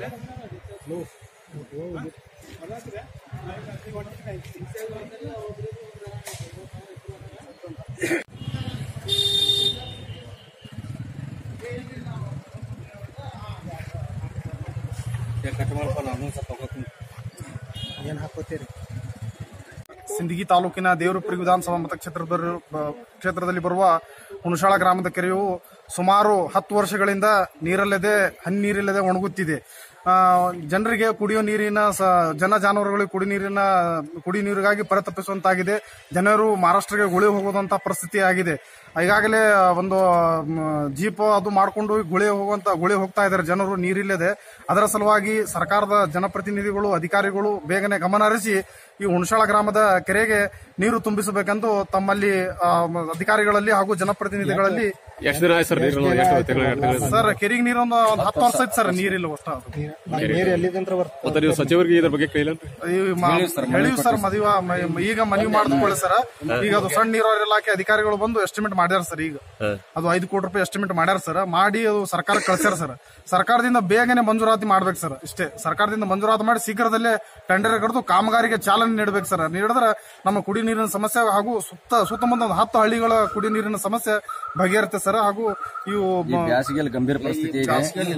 ಏನು ಹಾಕೋತೀರಿ ಸಿಂದಗಿ ತಾಲೂಕಿನ ದೇವರಪುರಿ ವಿಧಾನಸಭಾ ಮತಕ್ಷೇತ್ರದ ಬ- ಕ್ಷೇತ್ರದಲ್ಲಿ ಬರುವ ಹುಣಸಾಳ ಗ್ರಾಮದ ಕೆರೆಯು ಸುಮಾರು ಹತ್ತು ವರ್ಷಗಳಿಂದ ನೀರಲ್ಲದೆ ಹನಿ ನೀರಿಲ್ಲದೆ ಒಣಗುತ್ತಿದೆ ಆ, ಜನರಿಗೆ ಕುಡಿಯೋ ನೀರಿನ ಸ- ಜನ ಜಾನುವಾರುಗಳಿಗೆ ಕುಡಿ ನೀರಿನ ಕುಡಿ ನೀರಿಗಾಗಿ ಪರಿತಪಿಸುವಂತಾಗಿದೆ ಜನರು ಮಹಾರಾಷ್ಟ್ರಕ್ಕೆ ಗುಳಿ ಹೋಗುವಂತ ಪರಿಸ್ಥಿತಿ ಆಗಿದೆ ಈಗಾಗಲೇ ಒಂದು ಮ್, ಜೀಪ್ ಅದು ಮಾಡಿಕೊಂಡು ಗುಳಿ ಹೋಗುವಂತ ಗುಳಿ ಹೋಗ್ತಾ ಇದ್ದಾರೆ ಜನರು ನೀರಿಲ್ಲದೆ ಅದರ ಸಲುವಾಗಿ ಸರ್ಕಾರದ ಜನಪ್ರತಿನಿಧಿಗಳು ಅಧಿಕಾರಿಗಳು ಬೇಗನೆ ಗಮನ ಹರಿಸಿ ಈ ಹುಣಸಾಳ ಗ್ರಾಮದ ಕೆರೆಗೆ ನೀರು ತುಂಬಿಸಬೇಕೆಂದು ತಮ್ಮಲ್ಲಿ ಆ, ಮ- ಅಧಿಕಾರಿಗಳಲ್ಲಿ ಹಾಗೂ ಜನಪ್ರತಿನಿಧಿಗಳಲ್ಲಿ ಎಷ್ಟು ದಿನ ಆಯ್ತು ಸರ್ ನೀರು ಎಷ್ಟು ತಿಂಗಳು ಎರಡು ತಿಂಗಳು ಸರ್ ಕೆರೆಗೆ ನೀರೊಂದು ಒಂದು ಹತ್ತು ವರ್ಷ ಐತಿ ಸರ್ ನೀರಿಲ್ಲ ಒಟ್ಟು ಅದು. ನೀರು ಎಲ್ಲಿದಂತ್ರ ಬರ್ತದೆ ಮತ್ತೆ ನೀವು ಸಚಿವರಿಗೆ ಇದ್ರ ಬಗ್ಗೆ ಕೇಳಿಲ್ಲ ಈ ಮ- ಹೇಳಿವಿ ಸರ್ ಮದುವೆ ಮ- ಈಗ ಮನವಿ ಮಾಡಿದ್ಕೊಳ್ಳಿ ಸರ್ ಈಗ ಅದು ಸಣ್ಣ ನೀರಾವರಿ ಇಲಾಖೆ ಅಧಿಕಾರಿಗಳು ಬಂದು ಎಸ್ಟಿಮೇಟ್ ಮಾಡ್ಯಾರ ಸರ್ ಈಗ ಅದು ಐದು ಕೋಟಿ ರೂಪಾಯಿ ಎಸ್ಟಿಮೇಟ್ ಮಾಡ್ಯಾರ ಸರ್ ಮಾಡಿ ಅದು ಸರ್ಕಾರ ಕಳ್ಸ್ಯಾರ ಸರ್ ಸರ್ಕಾರದಿಂದ ಬೇಗನೆ ಮಂಜೂರಾತಿ ಮಾಡ್ಬೇಕು ಸರ್ ಇಷ್ಟೇ ಸರ್ಕಾರದಿಂದ ಮಂಜೂರಾತಿ ಮಾಡಿ ಶೀಘ್ರದಲ್ಲೇ ಟೆಂಡರ್ ಕರೆದು ಕಾಮಗಾರಿಗೆ ಚಾಲನೆ ನೀಡಬೇಕು ಸರ್ ನೀಡಿದ್ರೆ ನಮ್ಮ ಕುಡಿ ನೀರಿನ ಸಮಸ್ಯೆ ಹಾಗೂ ಸುತ್ತ ಸುತ್ತಮುತ್ತ ಒಂದು ಹತ್ತು ಹಳ್ಳಿಗಳ ಕುಡಿ ನೀರಿನ ಸಮಸ್ಯೆ ಬಗೆಹರುತ್ತೆ ಸರ್ ಹಾಗೂ ಇವು ಮ- ಬೇಸಿಗೆಯಲ್ಲಿ ಗಂಭೀರ ಪರಿಸ್ಥಿತಿ ಇದೆ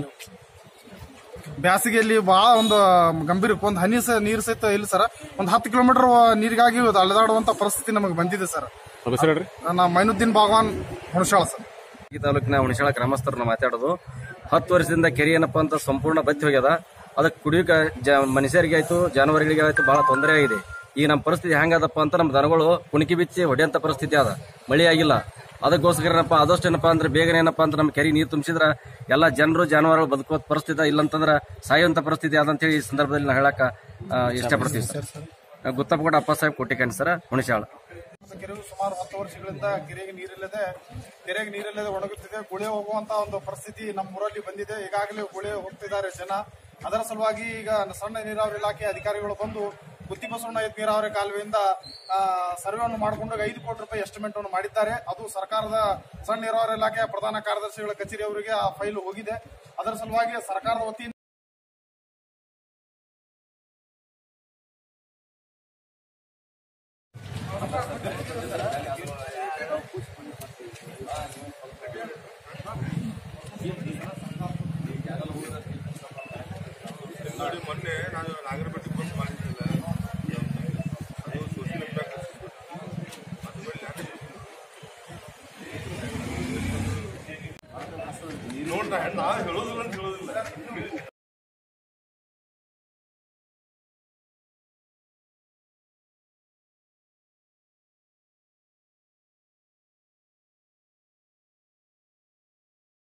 ಬ್ಯಾಸಿಗೆಯಲ್ಲಿ ಬಹಳ ಒಂದು ಗಂಭೀರ ಒಂದು ಹನಿ ಸ ನೀರು ಸಹಿತ ಇಲ್ಲ ಸರ್ ಒಂದು ಹತ್ತು ಕಿಲೋಮೀಟರ್ ನೀರಿಗಾಗಿ ಅಲೆದಾಡುವಂತ ಪರಿಸ್ಥಿತಿ ನಮಗೆ ಬಂದಿದೆ ಸರ್ ನಮ್ಮ ಹೆಸರು ಹೇಳ್ರಿ ನಾ ಮೈನುದ್ದೀನ್ ಬಾಗವಾನ್ ಹುಣಸಾಳ ಸರ್ ಈ ತಾಲೂಕಿನ ಹುಣಸಾಳ ಗ್ರಾಮಸ್ಥರನ್ನ ಮಾತಾಡೋದು ಹತ್ತು ವರ್ಷದಿಂದ ಕೆರೆ ಏನಪ್ಪಾ ಅಂತ ಸಂಪೂರ್ಣ ಬತ್ತಿ ಹೋಗ್ಯದ ಅದಕ್ಕೆ ಕುಡಿಯೋಕೆ ಜ ಮನುಷ್ಯರಿಗೆ ಆಯ್ತು ಜಾನುವಾರುಗಳಿಗೆ ಆಯ್ತು ಬಹಳ ತೊಂದರೆ ಆಗಿದೆ ಈಗ ನಮ್ಮ ಪರಿಸ್ಥಿತಿ ಹೆಂಗದಪ್ಪ ಅಂತ ನಮ್ಮ ದನಗಳು ಕುಣಿಕಿ ಬಿಚ್ಚಿ ಹೊಡೆಯಂತ ಪರಿಸ್ಥಿತಿ ಅದ ಮಳೆ ಆಗಿಲ್ಲ ಅದಕ್ಕೋಸ್ಕರ ಏನಪ್ಪ ಆದಷ್ಟು ಏನಪ್ಪಾ ಅಂದ್ರೆ ಬೇಗನೆ ಏನಪ್ಪಾ ಅಂದ್ರೆ ನಮ್ಮ ಕೆರೆ ನೀರು ತುಂಬಿಸಿದ್ರ ಎಲ್ಲ ಜನರು ಜಾನುವಾರುಗಳು ಬದುಕುವ ಪರಿಸ್ಥಿತಿ ಇಲ್ಲಂತಂದ್ರ ಸಾಯುವಂತ ಪರಿಸ್ಥಿತಿ ಅದಂತೇಳಿ ಈ ಸಂದರ್ಭದಲ್ಲಿ ನಾವು ಹೇಳಕ್ ಆ, ಇಷ್ಟಪಡ್ತೀವಿ ಸರ್ ಗುತ್ತಪ್ಪಗೌಡ ಅಪ್ಪ ಸಾಹೇಬ್ ಕೊಟ್ಟಿಕಾಣಿ ಸರ್ ಹುಣಸಾಳ ಕೆರೆಯು ಸುಮಾರು ಹತ್ತು ವರ್ಷಗಳಿಂದ ಕೆರೆಗೆ ನೀರಿಲ್ಲದೆ ಕೆರೆಗೆ ನೀರಿಲ್ಲದೆ ಒಣಗುತ್ತಿದೆ ಗುಳೆ ಹೋಗುವಂತ ಒಂದು ಪರಿಸ್ಥಿತಿ ನಮ್ಮ ಊರಲ್ಲಿ ಬಂದಿದೆ ಈಗಾಗಲೇ ಗುಳೆ ಹೋಗ್ತಿದ್ದಾರೆ ಜನ ಅದರ ಸಲುವಾಗಿ ಈಗ ಸಣ್ಣ ನೀರಾವರಿ ಇಲಾಖೆ ಅಧಿಕಾರಿಗಳು ಬಂದು ಗುತ್ತಿ ಬಸವಣ್ಣ ಎತ್ ನೀರಾವರಿ ಕಾಲುವೆಯಿಂದ ಸರ್ವೆಯನ್ನು ಮಾಡಿಕೊಂಡು ಐದು ಕೋಟಿ ರೂಪಾಯಿ ಎಸ್ಟಿಮೇಟ್ ಅನ್ನು ಮಾಡಿದ್ದಾರೆ ಅದು ಸರ್ಕಾರದ ಸಣ್ಣ ನೀರಾವರಿ ಇಲಾಖೆಯ ಪ್ರಧಾನ ಕಾರ್ಯದರ್ಶಿಗಳ ಕಚೇರಿ ಅವರಿಗೆ ಆ ಫೈಲ್ ಹೋಗಿದೆ ಅದರ ಸಲುವಾಗಿ ಸರ್ಕಾರದ ವತಿಯಿಂದ ನೋಡಿ ಮೊನ್ನೆ ನಾನು ನಾಗರಪೇಟೆ ಬಂದು ಮಾಡಿದ್ದಿಲ್ಲ ಅದು ಸೋಷಿಯಲ್ ಇಂಪ್ಯಾಕ್ಟ್ ನೋಡ್ದ ಹೆಣ್ಣು ಹೇಳೋದಿಲ್ಲ ಅಂತ ಹೇಳೋದಿಲ್ಲ